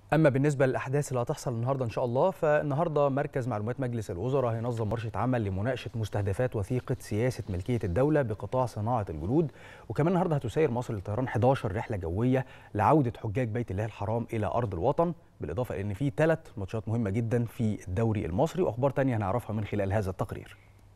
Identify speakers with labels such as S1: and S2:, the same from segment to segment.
S1: اما بالنسبه للاحداث اللي هتحصل النهارده ان شاء الله فالنهارده مركز معلومات مجلس الوزراء هينظم ورشه عمل لمناقشه مستهدفات وثيقه سياسه ملكيه الدوله بقطاع صناعه الجلود وكمان النهارده هتسير مصر للطيران 11 رحله جويه لعوده حجاج بيت الله الحرام الى ارض الوطن بالاضافه لان في ثلاث ماتشات مهمه جدا في الدوري المصري واخبار تانية هنعرفها من خلال هذا التقرير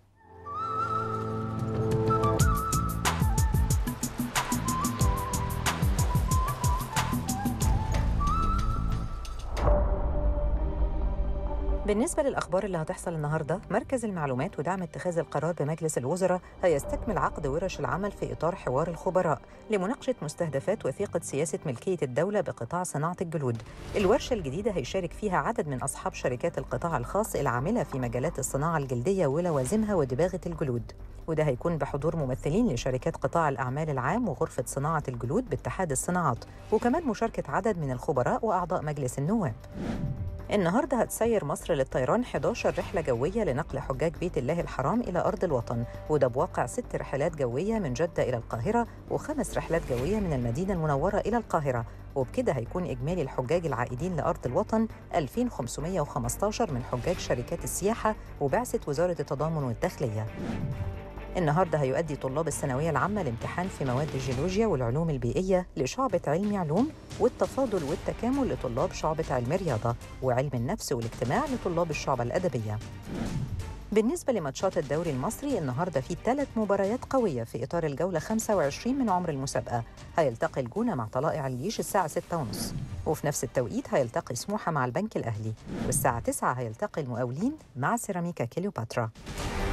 S2: بالنسبة للأخبار اللي هتحصل النهاردة مركز المعلومات ودعم اتخاذ القرار بمجلس الوزراء هيستكمل عقد ورش العمل في إطار حوار الخبراء لمناقشة مستهدفات وثيقة سياسة ملكية الدولة بقطاع صناعة الجلود الورشة الجديدة هيشارك فيها عدد من أصحاب شركات القطاع الخاص العاملة في مجالات الصناعة الجلدية ولوازمها ودباغة الجلود وده هيكون بحضور ممثلين لشركات قطاع الأعمال العام وغرفة صناعة الجلود باتحاد الصناعات وكمان مشاركة عدد من الخبراء وأعضاء مجلس النواب النهارده هتسير مصر للطيران 11 رحله جويه لنقل حجاج بيت الله الحرام الى ارض الوطن وده بواقع ست رحلات جويه من جده الى القاهره وخمس رحلات جويه من المدينه المنوره الى القاهره وبكده هيكون اجمالي الحجاج العائدين لارض الوطن 2515 من حجاج شركات السياحه وبعثه وزاره التضامن والداخليه النهارده هيؤدي طلاب الثانويه العامه الامتحان في مواد الجيولوجيا والعلوم البيئيه لشعبه علم علوم والتفاضل والتكامل لطلاب شعبه علم رياضه وعلم النفس والاجتماع لطلاب الشعبه الادبيه بالنسبة لماتشات الدوري المصري النهارده في ثلاث مباريات قوية في إطار الجولة 25 من عمر المسابقة هيلتقي الجونة مع طلائع الجيش الساعة 6:30 وفي نفس التوقيت هيلتقي سموحة مع البنك الأهلي والساعة 9 هيلتقي المقاولين مع سيراميكا كليوباترا